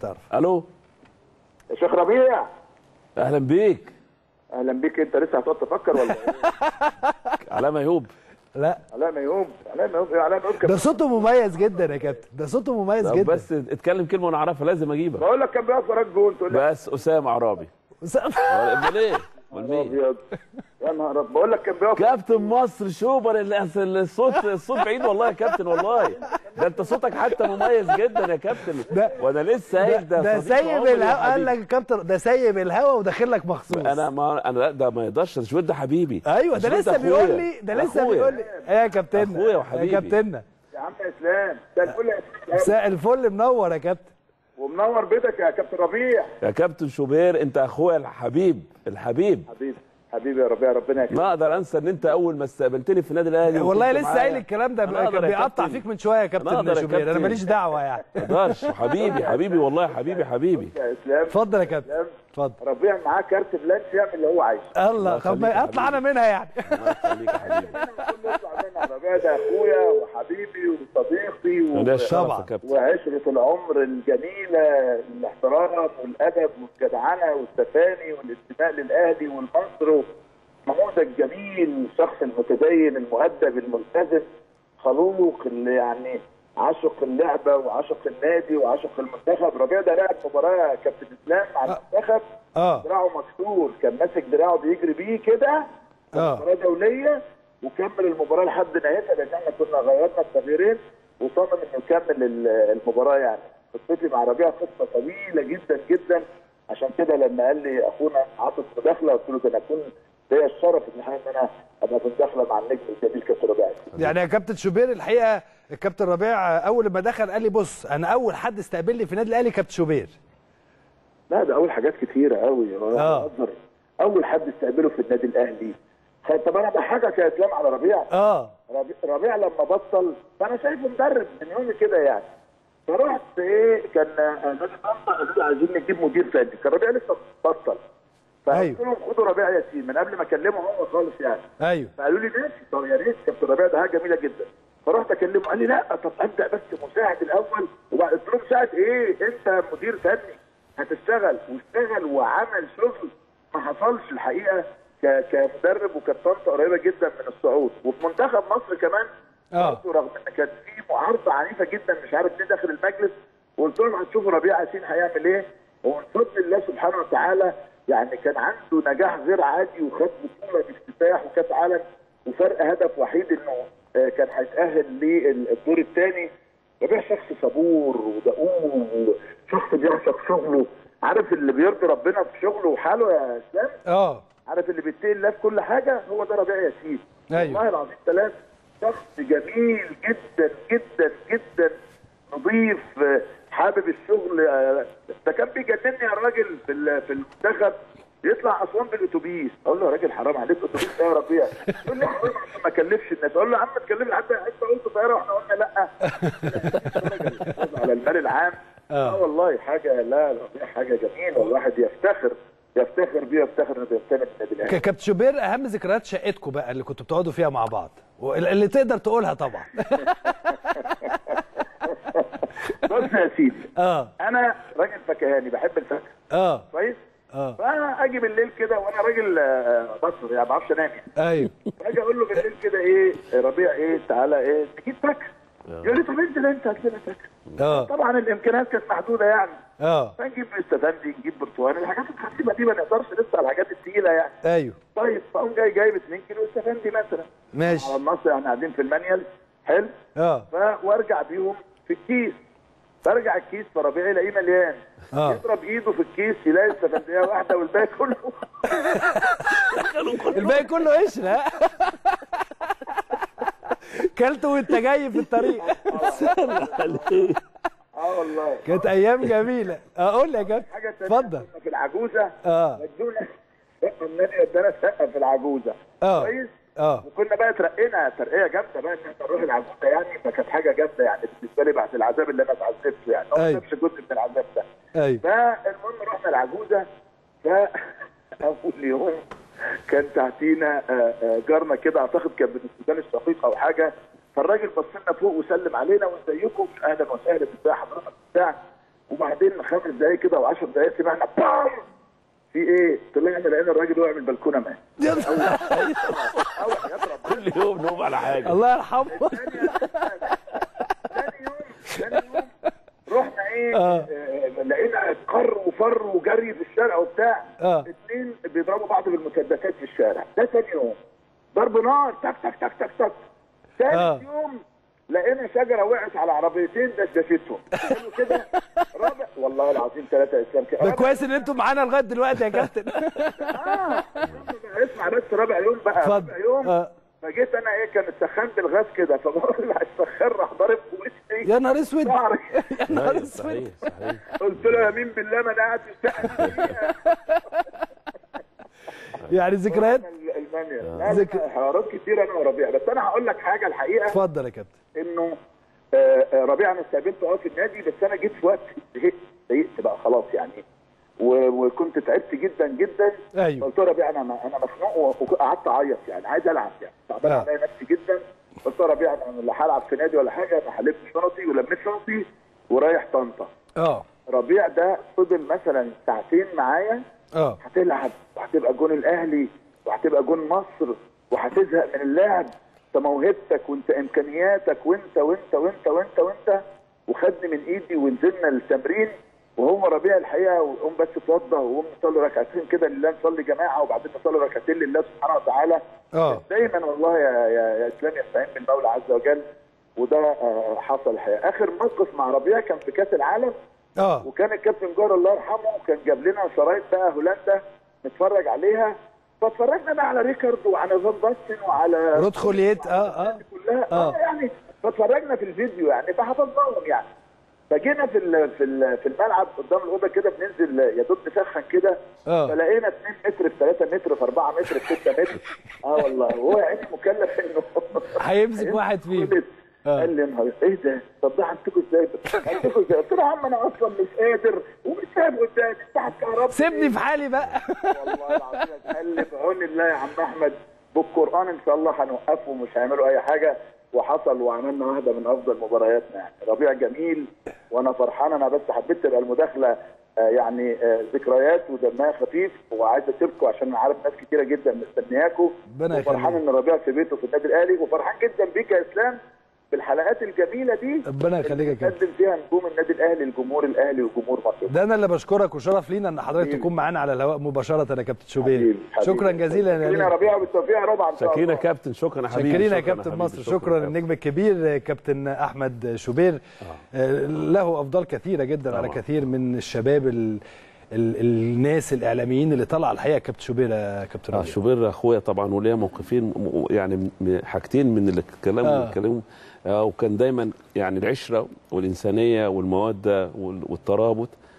تعرف الو يا شيخ ربيع اهلا بيك اهلا بيك انت لسه هتقعد تفكر ولا ايه؟ علامه يوب لا علاء ميوم علاء ميوم ايه علاء ميوم ده كان صوته مميز جدا يا كابتن ده صوته مميز طب جدا بس اتكلم كلمه وانا اعرفها لازم اجيبك بقول لك كان بيقف وراك جون تقول لي بس اسامه عرابي بس- امال ايه امال يا مين ابيض يا نهار أبيض. بقول لك كان بيقف كابتن مصر شوبر ال- أصل الصوت الصوت بعيد والله يا كابتن والله ده انت صوتك حتى مميز جدا يا كابتن ده- وانا لسه ده, قايل ده ده صديق سايب عمري الهوا قال وحبيبي. لك يا كابتن ده سايب الهوا وداخل لك مخصوص انا ما انا لا ده ما يقدرش ده شوية ده حبيبي ايوه ده شوية لسه أخويا. بيقول لي ده لسه أخويا. بيقول لي ايه يا كابتن أخويا وحبيبي. يا كابتننا يا عم اسلام ده الفل يا اسلام مساء الفل منور يا كابتن ومنور بيتك يا كابتن ربيع يا كابتن شوبير انت اخويا الحبيب الحبيب حبيبي حبيبي يا ربيع ربنا يكرمك ما اقدر انسى ان انت اول ما استقبلتني في النادي الاهلي والله وكنت لسه معايا. قايل الكلام ده أنا أقدر كان يا بيقطع كابتن. فيك من شويه يا أنا أقدر كابتن يا شوبير انا كابتن. ماليش دعوه يعني ما اقدرش حبيبي حبيبي والله حبيبي حبيبي يا اسلام اتفضل يا كابتن اسلام اتفضل ربيع معاه كارت بلانش يعمل اللي هو عايزه الله طب يخليك يا ما اطلع انا حبيبي. منها يعني الله يخليك يا حبيبي كله يطلع منها ربيع ده اخويا وحبيبي وصديقي و... ده الشرف طبعا. يا كابتن وعشرة العمر الجميلة الاحترام والأدب والجدعنة والتفاني والانتماء للأهلي والمصر نموذج جميل الشخص المتدين المؤدب الملتزم خلوق اللي يعني عشق اللعبة وعشق النادي وعشق المنتخب ربيع ده لعب مباراة كابتن إسلام مع المنتخب اه دراعه مكسور كان ماسك دراعه بيجري بيه كده اه مباراة دولية وكمل المباراة لحد نهايتها لأن احنا كنا غيرنا التغييرين وصمم إنه يكمل ال- المباراة يعني قصتي مع ربيع قصة طويلة جدا جدا عشان كده لما قال لي أخونا عاطف مداخلة قلت له ده أنا أكون ليا الشرف إن إحنا- إن أنا أبقى في مداخلة مع النجم الجميل كابتن ربيع يعني يا كابتن شوبير الحقيقه الكابتن ربيع اول ما دخل قال لي بص انا اول حد استقبلني في النادي الاهلي كابتن شوبير لا ده أول حاجات كتيرة قوي آه. أول حد استقبله في النادي الأهلي طب أنا بحاجك يا إسلام على ربيع اه ربيع, ربيع لما بطل فانا شايفه مدرب من يومي كده يعني فرحت ايه كان آه، نادي طنطا قالوا لي عايزين نجيب مدير فني كان ربيع لسه بطل فقلت أيوه. لهم خدوا ربيع ياسين من قبل ما اكلمه هو خالص يعني ايوه فقالوا لي ماشي طب يا ريت كابتن ربيع ده حاجه جميله جدا فرحت اكلمه قال لي لا طب ابدا بس مساعد الاول وبعد قلت له مساعد ايه انت مدير فني هتشتغل واشتغل وعمل شغل ما حصلش الحقيقه ك- كمدرب وكانت طنطا قريبه جدا من الصعود وفي منتخب مصر كمان اه برضه رغم ان كان في معارضه عنيفه جدا مش عارف ليه داخل المجلس وقلت لهم هتشوفوا ربيع ياسين هيعمل ايه ومن فضل الله سبحانه وتعالى يعني كان عنده نجاح غير عادي وخد بطوله بافتتاح وكاس عالم وفرق هدف وحيد انه آه، كان هيتاهل للدور الثاني ربيع شخص صبور ودؤوب وشخص بيعشق شغله عارف اللي بيرضي ربنا في شغله وحاله يا اسلام اه عارف اللي بيتقي الله في كل حاجه هو ده ربيع ياسين أيوه. والله العظيم ثلاث شخص جميل جدا جدا جدا نظيف آه، حابب الشغل آه، ده كان بيجنني يا راجل في ال- في المنتخب يطلع اسوان بالاتوبيس اقول له يا راجل حرام عليك اتوبيس إيه يا ربيع يقول لي حرام عشان ما اكلفش الناس اقول له يا عم تكلمني حتى انت قلت طياره واحنا قلنا لا على المال العام آه. اه والله حاجه لا لا حاجه جميله والواحد يفتخر يفتخر بيه يفتخر انه بينتمي للنادي الاهلي ك- كابتن شوبير اهم ذكريات شقتكم بقى اللي كنتوا بتقعدوا فيها مع بعض وال- اللي تقدر تقولها طبعا بص يا سيدي اه انا راجل فكهاني بحب الفاكهه اه كويس اه فانا اجي بالليل كده وانا راجل آه، بصر يعني ما بعرفش انام يعني ايوه فاجي اقول له بالليل كده ايه ربيع ايه تعالى ايه تجيب فاكهه يقول لي طب انزل انت هات لنا فاكهه اه طبعا الامكانيات كانت محدوده يعني اه فنجيب استفندي نجيب برتقال الحاجات الخفيفه دي ما نقدرش لسه على الحاجات الثقيله يعني ايوه طيب فاقوم جاي جايب 2 كيلو استفندي مثلا ماشي على النص احنا قاعدين في المانيال حلو اه ف- وارجع بيهم في الكيس برجع الكيس فربيعي يلاقيه مليان اه يضرب ايده في الكيس يلاقي استفنديه واحده والباقي كله الباقي كله قشر ها كلته وانت جاي في الطريق اه والله كانت ايام جميله اقول لي يا كابتن حاجه ثانيه اتفضل كنا في العجوزه اه ودونا شقه النادي ادانا شقه في العجوزه اه كويس اه وكنا بقى اترقينا ترقيه جامده بقى ان احنا نروح العجوزه يعني فكانت حاجه جامده يعني بالنسبه لي بعد العذاب اللي انا اتعذبته يعني ما أيوة. كنتش جزء من العذاب ده ايوه فالمهم رحنا العجوزه ف اول يوم كان تحتينا آه، آه، جارنا كده اعتقد كان من السودان الشقيق او حاجه فالراجل بص لنا فوق وسلم علينا وازيكم اهلا وسهلا ازي حضرتك بتاع وبعدين خمس دقايق كده و10 دقايق سمعنا بام في ايه؟ طلعنا لقينا الراجل وقع من البلكونه مات يا نهار- أول حاجات ربنا كل يوم نقوم على حاجه الله يرحمه ثاني يوم ثاني يوم رحنا ايه آه. آه، لقينا قر وفر وجري في الشارع وبتاع آه. اتنين بيضربوا بعض بالمسدسات في الشارع ده ثاني يوم ضرب نار تك تك تك تك تك ثالث آه. يوم لقينا شجره وقعت على عربيتين دشدشتهم قالوا كده رابع والله العظيم ثلاثه اسلام كده ده رابع- كويس ان انتوا معانا لغايه دلوقتي يا كابتن اه اسمع بس رابع يوم بقى اتفضل. رابع يوم آه. فجيت انا ايه كان سخنت الغاز كده فبقول على السخان راح ضارب في وشي يا نهار اسود شعري. يا نهار أيوة، اسود صحيح صحيح قلت له يمين بالله ما انا قاعد في الشقه دقيقة. يعني ذكريات المانيا لا، ذكر- لا، حوارات كتير انا وربيع بس انا هقول لك حاجه الحقيقه اتفضل يا كابتن انه آه، آه، ربيع انا استقبلته اه في النادي بس انا جيت في وقت زهقت زهقت بقى خلاص يعني و- وكنت تعبت جدا جدا ايوه قلت له ربيع انا انا مخنوق و- وقعدت اعيط يعني عايز العب يعني تعبان آه. عليا نفسي جدا قلت له ربيع انا لا هلعب في نادي ولا حاجه انا هلم شنطي ولميت شنطي ورايح طنطا اه ربيع ده فضل مثلا ساعتين معايا اه هتلعب وهتبقى جون الاهلي وهتبقى جون مصر وهتزهق من اللعب انت موهبتك وانت امكانياتك وانت وانت وانت وانت وانت وخدني من ايدي ونزلنا التمرين وهو ربيع الحقيقه وقوم بس اتوضى وقوم نصلي ركعتين كده لله نصلي جماعه وبعدين نصلي ركعتين لله سبحانه وتعالى اه دايما والله يا يا, يا اسلام يستعين بالمولى عز وجل وده آه، حصل الحقيقه اخر موقف مع ربيع كان في كاس العالم اه وكان الكابتن جار الله يرحمه كان جاب لنا شرايط بقى هولندا نتفرج عليها فاتفرجنا بقى على ريكارد وعلى فان باستن وعلى رود خوليت اه اه كلها آه. اه يعني فاتفرجنا في الفيديو يعني فحفظناهم يعني فجينا في ال- في ال- في الملعب قدام الاوضه كده بننزل يا دوب نسخن كده آه. فلقينا 2 متر في 3 متر في 4 متر في 6 متر اه والله وهو يعني مكلف انه هيمسك واحد فيهم خلص. آه. قال لي يا نهار ايه ده؟ طب ده همسكه ازاي؟ همسكه ازاي؟ قلت له يا عم انا اصلا مش قادر ومش سايب قدامي انت هتكهربني سيبني في حالي بقى والله العظيم اتقل بعون الله يا عم احمد بالقران ان شاء الله هنوقفه ومش هيعملوا اي حاجه وحصل وعملنا واحده من افضل مبارياتنا يعني ربيع جميل وانا فرحان انا بس حبيت تبقى المداخله آه، يعني آه، ذكريات ودمها خفيف وعايز اسيبكم عشان انا عارف ناس كتيره جدا مستنياكم ربنا وفرحان يخليك. ان ربيع في بيته في النادي الاهلي وفرحان جدا بيك يا اسلام بالحلقات الجميله دي ربنا يخليك يا كابتن قدم فيها نجوم النادي الاهلي الجمهور الاهلي وجمهور مصر ده انا اللي بشكرك وشرف لينا ان حضرتك حبيبي. تكون معانا على الهواء مباشره يا كابتن شوبير حبيبي، حبيبي. شكرا جزيلا يا شاكرين يا نجم. ربيع وبالتوفيق يا ربع ان شاء شاكرين يا الله كابتن شكرا يا حبيبي شاكرين يا شكراً كابتن حبيبي، مصر شكرا يا النجم الكبير كابتن احمد شوبير آه، له افضال كثيره جدا على طبعاً. كثير من الشباب ال... ال... الناس الاعلاميين اللي طلع الحقيقه كابتن شوبير يا كابتن آه ربيع. شوبير اخويا طبعا وليا موقفين م- يعني م- حاجتين من اللي الكلام آه. الكلام آه وكان دايما يعني العشره والانسانيه والموده وال- والترابط